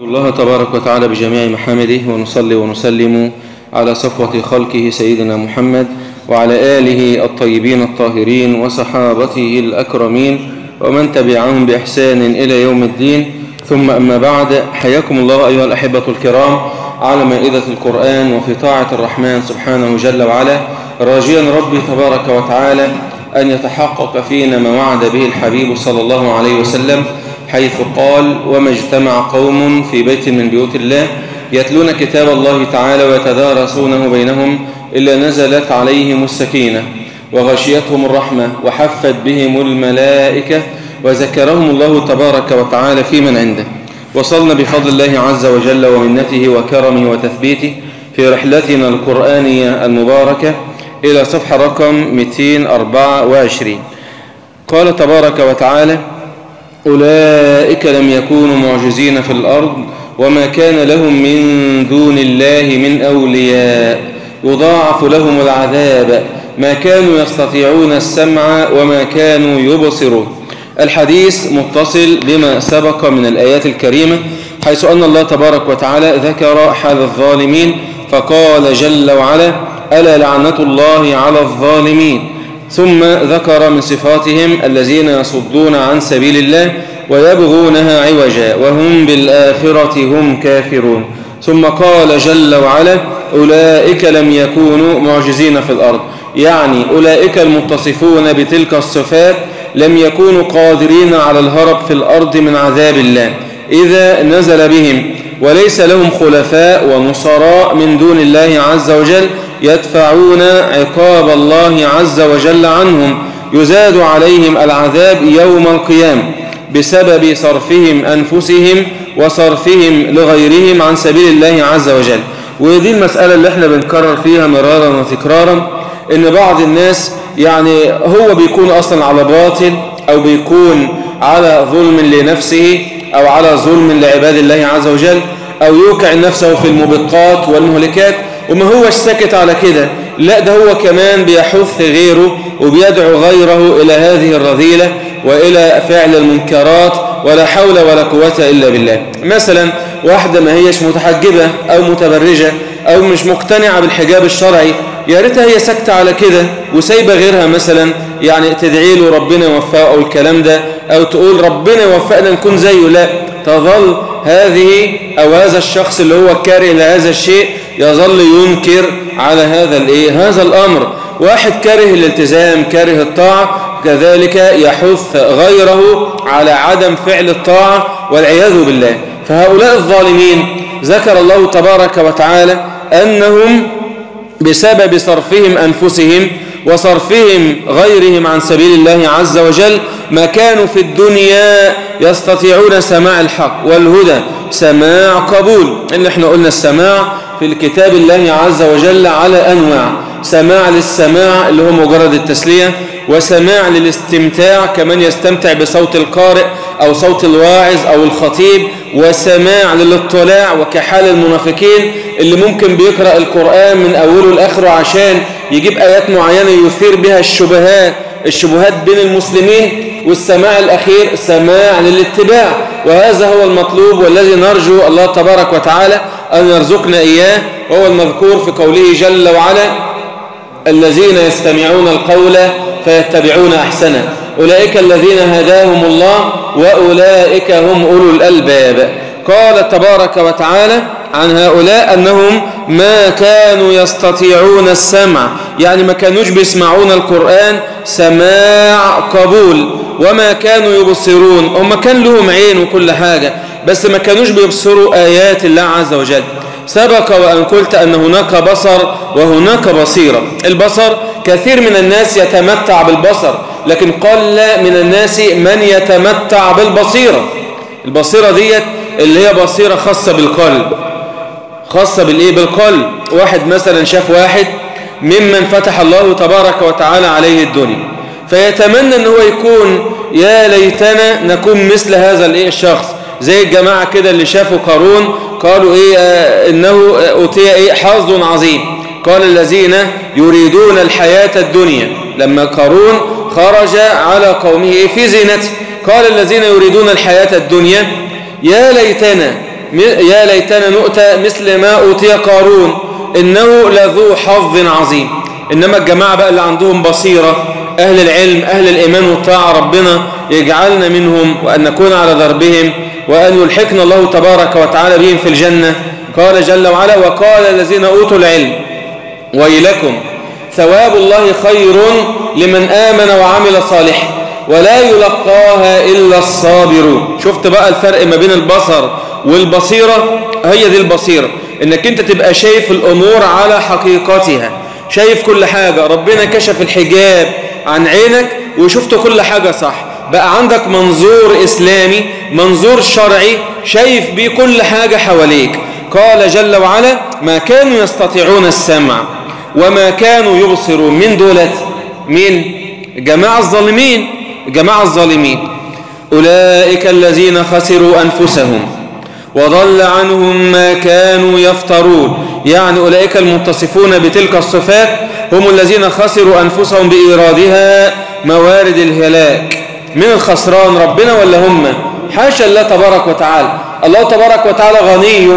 الله تبارك وتعالى بجميع محامده ونصلي ونسلم على صفوة خلقه سيدنا محمد وعلى آله الطيبين الطاهرين وصحابته الأكرمين ومن تبعهم بإحسان إلى يوم الدين ثم أما بعد حياكم الله أيها الأحبة الكرام على مائدة القرآن وفي طاعة الرحمن سبحانه جل وعلا راجيا ربي تبارك وتعالى أن يتحقق فينا ما وعد به الحبيب صلى الله عليه وسلم حيث قال وما اجتمع قوم في بيت من بيوت الله يتلون كتاب الله تعالى ويتدارسونه بينهم إلا نزلت عليهم السكينة وغشيتهم الرحمة وحفت بهم الملائكة وذكرهم الله تبارك وتعالى في من عنده وصلنا بفضل الله عز وجل ومنته وكرمه وتثبيته في رحلتنا القرآنية المباركة إلى صفحة رقم 224 قال تبارك وتعالى أولئك لم يكونوا معجزين في الأرض وما كان لهم من دون الله من أولياء يضاعف لهم العذاب ما كانوا يستطيعون السمع وما كانوا يبصرون الحديث متصل بما سبق من الآيات الكريمة حيث أن الله تبارك وتعالى ذكر حال الظالمين فقال جل وعلا ألا لعنة الله على الظالمين ثم ذكر من صفاتهم الذين يصدون عن سبيل الله ويبغونها عوجا وهم بالآخرة هم كافرون ثم قال جل وعلا أولئك لم يكونوا معجزين في الأرض يعني أولئك المتصفون بتلك الصفات لم يكونوا قادرين على الهرب في الأرض من عذاب الله إذا نزل بهم وليس لهم خلفاء ونصراء من دون الله عز وجل يدفعون عقاب الله عز وجل عنهم يزاد عليهم العذاب يوم القيامة بسبب صرفهم أنفسهم وصرفهم لغيرهم عن سبيل الله عز وجل ودي المسألة اللي احنا بنكرر فيها مرارا وتكرارا ان بعض الناس يعني هو بيكون اصلا على باطل او بيكون على ظلم لنفسه او على ظلم لعباد الله عز وجل او يوقع نفسه في الموبقات والمهلكات وما هوش ساكت على كده لا ده هو كمان بيحث غيره وبيدعو غيره إلى هذه الرذيلة وإلى فعل المنكرات ولا حول ولا قوة إلا بالله مثلا واحدة ما هيش متحجبة أو متبرجة أو مش مقتنعة بالحجاب الشرعي يا ريتها هي ساكتة على كده وسايبة غيرها مثلا يعني تدعي له ربنا يوفقه أو الكلام ده أو تقول ربنا يوفقنا نكون زيه لا تظل هذه أو هذا الشخص اللي هو كاره لهذا الشيء يظل ينكر على هذا الايه هذا الامر واحد كاره الالتزام كاره الطاعه كذلك يحث غيره على عدم فعل الطاعه والعياذ بالله فهؤلاء الظالمين ذكر الله تبارك وتعالى انهم بسبب صرفهم انفسهم وصرفهم غيرهم عن سبيل الله عز وجل ما كانوا في الدنيا يستطيعون سماع الحق والهدى سماع قبول اللي احنا قلنا السماع في الكتاب الله عز وجل على أنواع سماع للسماع اللي هو مجرد التسلية وسماع للاستمتاع كمان يستمتع بصوت القارئ أو صوت الواعظ أو الخطيب وسماع للاطلاع وكحال المنافقين اللي ممكن بيقرأ القرآن من أوله لآخره عشان يجيب آيات معينة يثير بها الشبهات الشبهات بين المسلمين والسماع الأخير سماع للاتباع وهذا هو المطلوب والذي نرجو الله تبارك وتعالى أن يرزقنا إياه وهو المذكور في قوله جل وعلا الذين يستمعون القول فيتبعون أحسنه أولئك الذين هداهم الله وأولئك هم أولو الألباب قال تبارك وتعالى عن هؤلاء أنهم ما كانوا يستطيعون السمع يعني ما كانوش بيسمعون القرآن سماع قبول وما كانوا يبصرون هم كان لهم عين وكل حاجة بس ما كانوش بيبصروا آيات الله عز وجل سبق وأن قلت أن هناك بصر وهناك بصيرة البصر كثير من الناس يتمتع بالبصر لكن قل من الناس من يتمتع بالبصيرة البصيرة ديت اللي هي بصيرة خاصة بالقلب خاصة بالإيه بالقلب واحد مثلا شاف واحد ممن فتح الله تبارك وتعالى عليه الدنيا فيتمنى ان هو يكون يا ليتنا نكون مثل هذا الايه الشخص زي الجماعة كده اللي شافوا قارون قالوا ايه آه انه اوتي ايه حظ عظيم قال الذين يريدون الحياة الدنيا لما قارون خرج على قومه إيه في زينته قال الذين يريدون الحياة الدنيا يا ليتنا يا ليتنا نؤتى مثل ما أوتي قارون إنه لذو حظ عظيم إنما الجماعة بقى اللي عندهم بصيرة أهل العلم أهل الإيمان والطاعة ربنا يجعلنا منهم وأن نكون على دربهم وأن يلحقنا الله تبارك وتعالى بهم في الجنة قال جل وعلا وقال الذين أوتوا العلم ويلكم ثواب الله خير لمن آمن وعمل صالحا ولا يلقاها إلا الصابرون شفت بقى الفرق ما بين البصر والبصيرة هي دي البصيرة انك انت تبقى شايف الامور على حقيقتها شايف كل حاجة ربنا كشف الحجاب عن عينك وشفت كل حاجة صح بقى عندك منظور إسلامي منظور شرعي شايف بيه كل حاجة حواليك قال جل وعلا ما كانوا يستطيعون السمع وما كانوا يبصرون من دولة مين جماعة الظالمين جماعة الظالمين أولئك الذين خسروا أنفسهم وضل عنهم ما كانوا يفترون يعني أولئك المتصفون بتلك الصفات هم الذين خسروا أنفسهم بإيرادها موارد الهلاك من الخسران ربنا ولا هم حاشا الله تبارك وتعالى الله تبارك وتعالى غني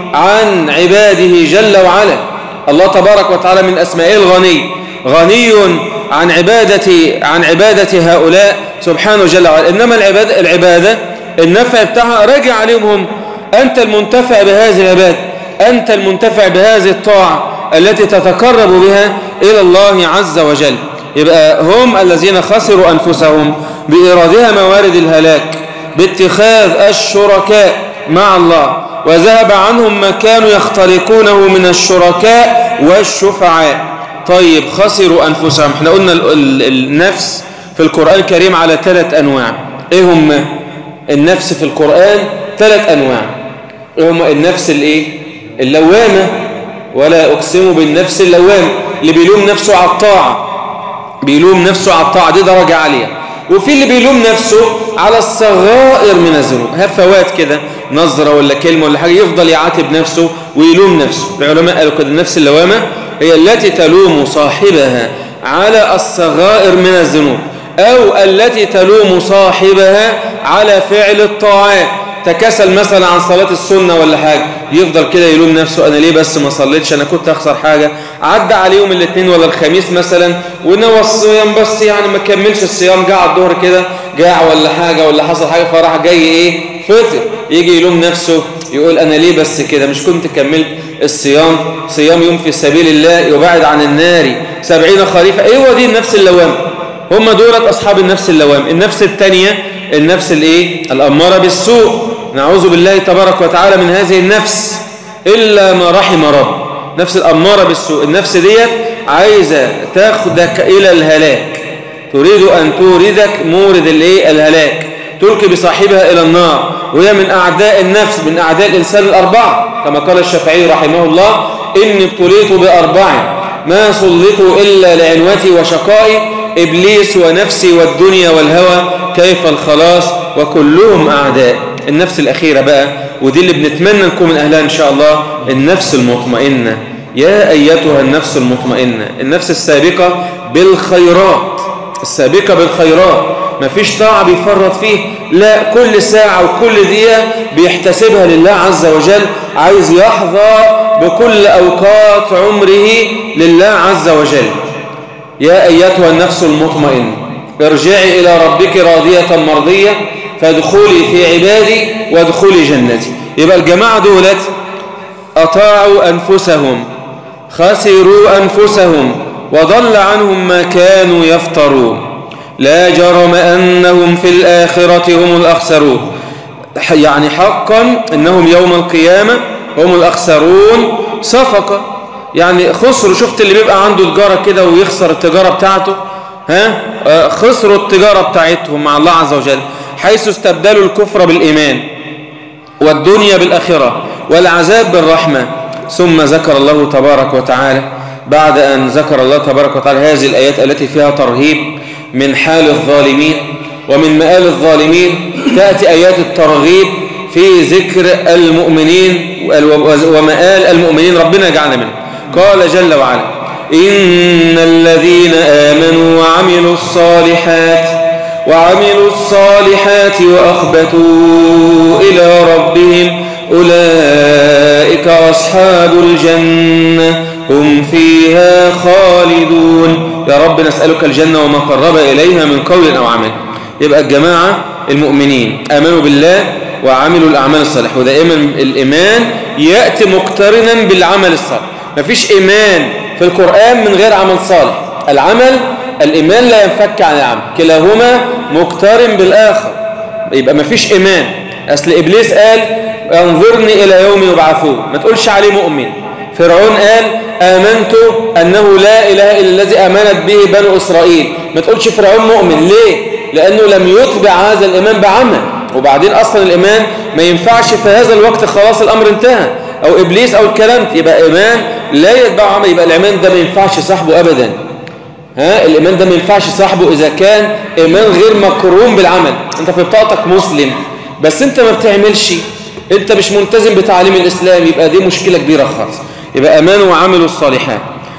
عن عباده جل وعلا الله تبارك وتعالى من أسمائه الغني غني عن عبادة عن عبادة هؤلاء سبحانه جل وعلا إنما العبادة, العبادة النفع بتاعها راجع عليهم هم أنت المنتفع بهذه العبادة أنت المنتفع بهذه الطاعة التي تتقرب بها إلى الله عز وجل يبقى هم الذين خسروا أنفسهم بإرادها موارد الهلاك باتخاذ الشركاء مع الله وذهب عنهم ما كانوا يختلقونه من الشركاء والشفعاء طيب خسروا أنفسهم احنا قلنا النفس في القرآن الكريم على ثلاث أنواع ايه هم النفس في القرآن ثلاث أنواع ايه هم النفس الايه اللوامة ولا أقسم بالنفس اللوامة اللي بيلوم نفسه على الطاعة بيلوم نفسه على الطاعة دي درجة عالية وفي اللي بيلوم نفسه على الصغائر من الذنوب هفوات كده نظرة ولا كلمة ولا حاجة يفضل يعاتب نفسه ويلوم نفسه العلماء قالوا كده النفس اللوامة هي التي تلوم صاحبها على الصغائر من الذنوب أو التي تلوم صاحبها على فعل الطاعات تكسل مثلا عن صلاة السنة ولا حاجة يفضل كده يلوم نفسه أنا ليه بس ما صليتش أنا كنت أخسر حاجة عدى عليهم الاثنين ولا الخميس مثلا ونوى الصيام بس يعني ما كملش الصيام جاع الظهر كده جاع ولا حاجة ولا حصل حاجة فراح جاي إيه فطر يجي يلوم نفسه يقول أنا ليه بس كده مش كنت كملت الصيام صيام يوم في سبيل الله يبعد عن النار سبعين خريفة ايوه دي النفس اللوام هم دولت أصحاب النفس اللوام النفس الثانية النفس الايه الأمارة بالسوء نعوذ بالله تبارك وتعالى من هذه النفس إلا ما رحم رب نفس الأمارة بالسوء النفس ديت عايزة تاخدك إلى الهلاك تريد أن توردك مورد الايه الهلاك تلقي بصاحبها إلى النار وهي من أعداء النفس من أعداء الإنسان الأربعة كما قال الشافعي رحمه الله إني ابتليت بأربع ما سلطوا إلا لعنوتي وشقائي إبليس ونفسي والدنيا والهوى كيف الخلاص وكلهم أعداء النفس الأخيرة بقى ودي اللي بنتمنى نكون من أهلها إن شاء الله النفس المطمئنة يا أيتها النفس المطمئنة النفس السابقة بالخيرات السابقة بالخيرات ما فيش طاعة بيفرط فيه لا كل ساعة وكل دقيقة بيحتسبها لله عز وجل عايز يحظى بكل أوقات عمره لله عز وجل يا أيتها النفس المطمئنة ارجعي إلى ربك راضية مرضية فادخلي في عبادي وادخلي جنتي يبقى الجماعة دولت أطاعوا أنفسهم خسروا أنفسهم وضل عنهم ما كانوا يفترون لا جرم أنهم في الآخرة هم الأخسرون يعني حقا أنهم يوم القيامة هم الأخسرون صفقة يعني خسروا شفت اللي بيبقى عنده تجارة كده ويخسر التجارة بتاعته ها آه، خسروا التجارة بتاعتهم مع الله عز وجل حيث استبدلوا الكفر بالإيمان والدنيا بالآخرة والعذاب بالرحمة ثم ذكر الله تبارك وتعالى بعد أن ذكر الله تبارك وتعالى هذه الآيات التي فيها ترهيب من حال الظالمين ومن مآل الظالمين تأتي آيات الترغيب في ذكر المؤمنين ومآل المؤمنين ربنا جعلنا منه قال جل وعلا إن الذين آمنوا وعملوا الصالحات وعملوا الصالحات وأخبتوا إلى ربهم أولئك أصحاب الجنة هم فيها خالدون يا رب نسألك الجنة وما قرب إليها من قول أو عمل يبقى الجماعة المؤمنين آمنوا بالله وعملوا الأعمال الصالحة ودائما الإيمان يأتي مقترنا بالعمل الصالح مفيش إيمان في القرآن من غير عمل صالح العمل الإيمان لا ينفك عن العمل كلاهما مقترن بالآخر يبقى مفيش إيمان أصل إبليس قال انظرني إلى يوم يبعثون ما تقولش عليه مؤمن فرعون قال آمنت أنه لا إله إلا الذي آمنت به بنو إسرائيل ما تقولش فرعون مؤمن ليه؟ لأنه لم يتبع هذا الإيمان بعمل وبعدين أصلا الإيمان ما ينفعش في هذا الوقت خلاص الأمر انتهى أو إبليس أو الكلام يبقى إيمان لا يتبع عمل يبقى الإيمان ده ما ينفعش صاحبه أبدا ها الإيمان ده ما ينفعش صاحبه إذا كان إيمان غير مقرون بالعمل أنت في بطاقتك مسلم بس أنت ما بتعملش أنت مش ملتزم بتعليم الإسلام يبقى دي مشكلة كبيرة خالص يبقى أمانوا وعملوا الصالحات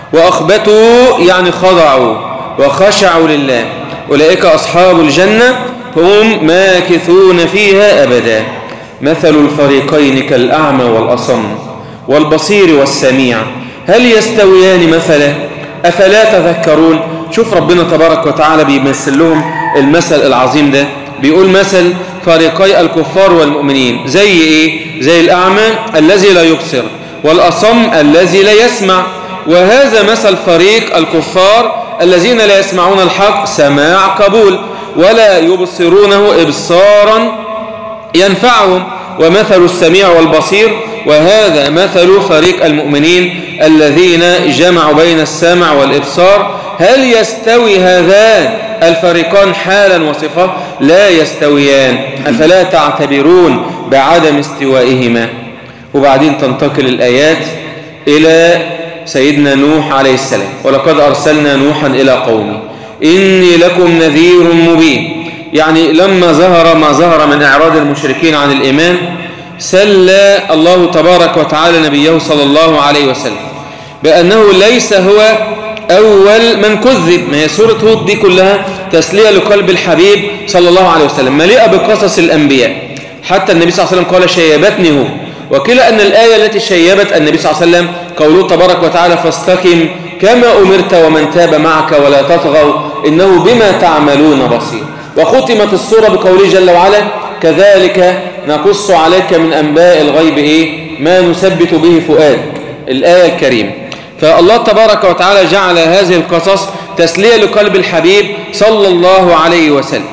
وأخبتوا يعني خضعوا وخشعوا لله أولئك أصحاب الجنة هم ماكثون فيها أبدا مثل الفريقين كالأعمى والأصم والبصير والسميع هل يستويان مثلا أفلا تذكرون شوف ربنا تبارك وتعالى بيمثل لهم المثل العظيم ده بيقول مثل فريقي الكفار والمؤمنين زي إيه زي الأعمى الذي لا يبصر والأصم الذي لا يسمع وهذا مثل فريق الكفار الذين لا يسمعون الحق سماع قبول ولا يبصرونه إبصارا ينفعهم ومثل السميع والبصير وهذا مثل فريق المؤمنين الذين جمعوا بين السمع والإبصار هل يستوي هذان الفريقان حالا وصفة لا يستويان أفلا تعتبرون بعدم استوائهما وبعدين تنتقل الآيات إلى سيدنا نوح عليه السلام ولقد أرسلنا نوحا إلى قومه إني لكم نذير مبين يعني لما ظهر ما ظهر من إعراض المشركين عن الإيمان سلى الله تبارك وتعالى نبيه صلى الله عليه وسلم بأنه ليس هو أول من كذب ما هي سورة هود دي كلها تسلية لقلب الحبيب صلى الله عليه وسلم مليئة بقصص الأنبياء حتى النبي صلى الله عليه وسلم قال شيبتني هو وكلا أن الآية التي شيبت النبي صلى الله عليه وسلم قوله تبارك وتعالى فاستقم كما أمرت ومن تاب معك ولا تطغوا إنه بما تعملون بصير وختمت السورة بقوله جل وعلا كذلك نقص عليك من أنباء الغيب إيه ما نثبت به فؤادك الآية الكريمة فالله تبارك وتعالى جعل هذه القصص تسلية لقلب الحبيب صلى الله عليه وسلم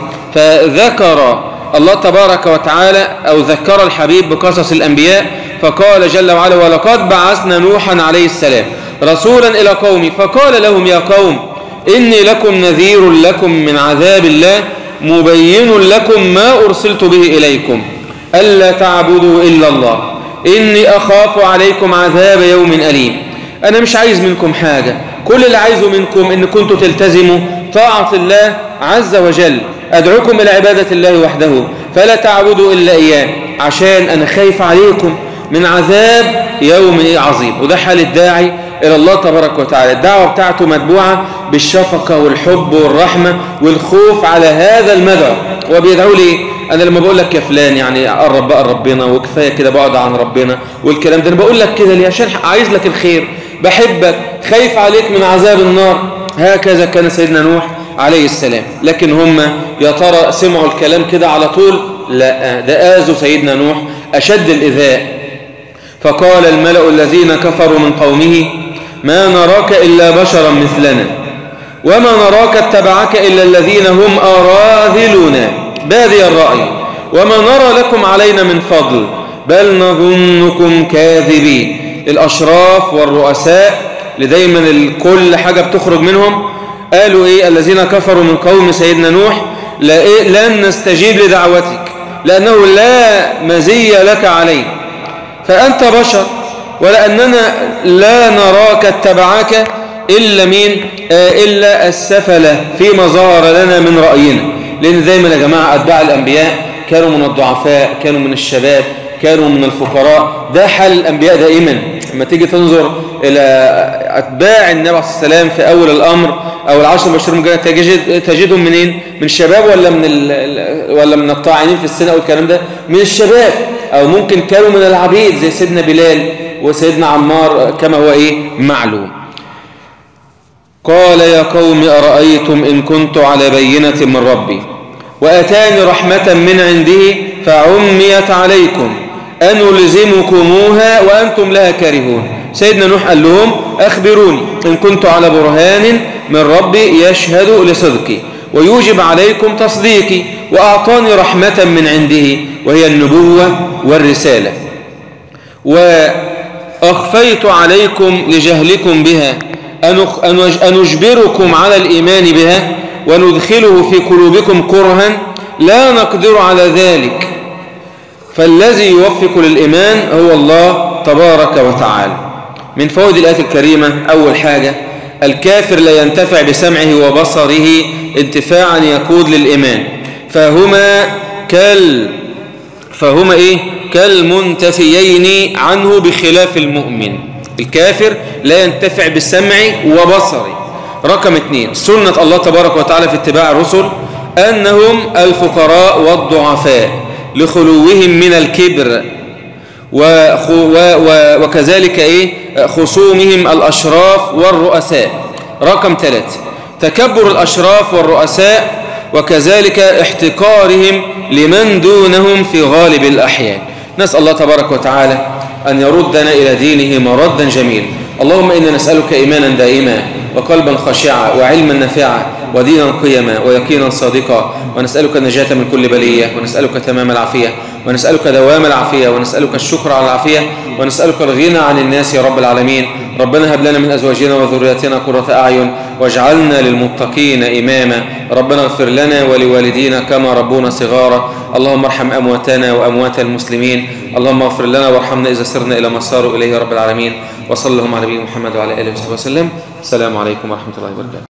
فذكر الله تبارك وتعالى أو ذكر الحبيب بقصص الأنبياء فقال جل وعلا ولقد بعثنا نوحا عليه السلام رسولا إلى قومي فقال لهم يا قوم إني لكم نذير لكم من عذاب الله مبين لكم ما أرسلت به إليكم ألا تعبدوا إلا الله إني أخاف عليكم عذاب يوم أليم أنا مش عايز منكم حاجة كل اللي عايزه منكم إن كنتوا تلتزموا طاعة الله عز وجل أدعوكم إلى عبادة الله وحده فلا تعبدوا إلا إياه عشان أنا خايف عليكم من عذاب يوم عظيم وده حال الداعي إلى الله تبارك وتعالى الدعوة بتاعته متبوعة بالشفقة والحب والرحمة والخوف على هذا المدى وبيدعوا لي أنا لما بقول لك يا فلان يعني قرب بقى ربنا وكفاية كده بعد عن ربنا والكلام ده أنا بقول لك كده ليه عشان عايز لك الخير بحبك خايف عليك من عذاب النار هكذا كان سيدنا نوح عليه السلام لكن هم يا ترى سمعوا الكلام كده على طول لا ده آذوا سيدنا نوح أشد الإذاء فقال الملأ الذين كفروا من قومه ما نراك إلا بشرا مثلنا وما نراك اتبعك إلا الذين هم أراذلنا بادي الرأي وما نرى لكم علينا من فضل بل نظنكم كاذبين الأشراف والرؤساء لدايما كل حاجة بتخرج منهم قالوا إيه الذين كفروا من قوم سيدنا نوح لا إيه لن نستجيب لدعوتك لأنه لا مزي لك عليه فأنت بشر ولأننا لا نراك اتبعك إلا مين آه إلا السفلة فيما ظهر لنا من رأينا لأن دايما يا جماعة أتباع الأنبياء كانوا من الضعفاء كانوا من الشباب كانوا من الفقراء ده حال الأنبياء دائما لما تيجي تنظر إلى أتباع النبي عليه السلام في أول الأمر أو العشر بشر مجرد تجد تجدهم منين من الشباب ولا من ولا من الطاعنين في السنة أو الكلام ده من الشباب أو ممكن كانوا من العبيد زي سيدنا بلال وسيدنا عمار كما هو إيه معلوم قال يا قوم أرأيتم إن كنت على بينة من ربي وأتاني رحمة من عنده فعميت عليكم أنلزمكموها وأنتم لها كارهون سيدنا نوح قال لهم أخبروني إن كنت على برهان من ربي يشهد لصدقي ويوجب عليكم تصديقي وأعطاني رحمة من عنده وهي النبوة والرسالة وأخفيت عليكم لجهلكم بها أن أجبركم على الإيمان بها وندخله في قلوبكم كرها لا نقدر على ذلك فالذي يوفق للإيمان هو الله تبارك وتعالى من فوائد الآية الكريمة أول حاجة الكافر لا ينتفع بسمعه وبصره انتفاعا يقود للإيمان فهما كال فهما إيه كالمنتفيين عنه بخلاف المؤمن الكافر لا ينتفع بالسمع وبصره رقم اثنين سنة الله تبارك وتعالى في اتباع الرسل أنهم الفقراء والضعفاء لخلوهم من الكبر وكذلك إيه خصومهم الأشراف والرؤساء رقم ثلاثة تكبر الأشراف والرؤساء وكذلك احتقارهم لمن دونهم في غالب الأحيان نسأل الله تبارك وتعالى أن يردنا إلى دينه مردا جميلا اللهم إنا نسألك إيمانا دائما وقلبا خاشعا وعلما نافعا ودينا قيما ويقينا صادقا ونسألك النجاة من كل بلية ونسألك تمام العافية ونسألك دوام العافية ونسألك الشكر على العافية ونسألك الغنى عن الناس يا رب العالمين ربنا هب لنا من أزواجنا وذرياتنا قرة أعين واجعلنا للمتقين إماما ربنا اغفر لنا ولوالدينا كما ربونا صغارا اللهم ارحم أمواتنا وأموات المسلمين اللهم اغفر لنا وارحمنا إذا سرنا إلى ما صاروا إليه يا رب العالمين وصلى اللهم على نبينا محمد وعلى آله وصحبه وسلم السلام عليكم ورحمة الله وبركاته